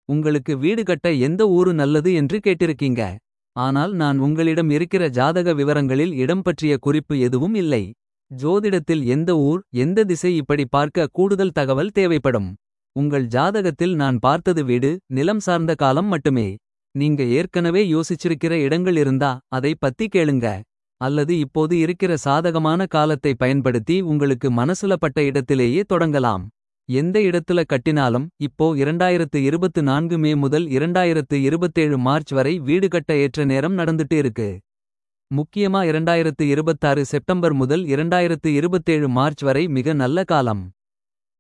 உங்களுக்கு வீடு கட்ட எந்த ஊரு நல்லது என்று கேட்டிருக்கீங்க. ஆனால் நான் உங்களிடம் இருக்கிற ஜாதக விவரங்களில் இடம் பற்றிய குறிப்பு எதுவும் இல்லை. ஜோதிடத்தில் எந்த ஊர் எந்த திசை இப்படி பார்க்க கூடுதல் தகவல் தேவைப்படும். உங்கள் ஜாதகத்தில் நான் பார்த்தது வீடு நிலம் சார்ந்த காலம் மட்டுமே. நீங்க ஏற்கனவே யோசிச்சிருக்கிற இடங்கள் இருந்தா அதை பத்தி கேளுங்க. அல்லது இப்போது இருக்கிற சாதகமான காலத்தை பயன்படுத்தி உங்களுக்கு மனசுல பட்ட இடத்திலேயே தொடங்கலாம். எந்த இடத்துல கட்டினாலும் இப்போ 2024 மே முதல் 2027 மார்ச் வரை வீடு கட்ட ஏற்ற நேரம் நடந்துட்டு இருக்கு. முக்கியமா 2026 செப்டம்பர் முதல் 2027 மார்ச் வரை மிக நல்ல காலம்.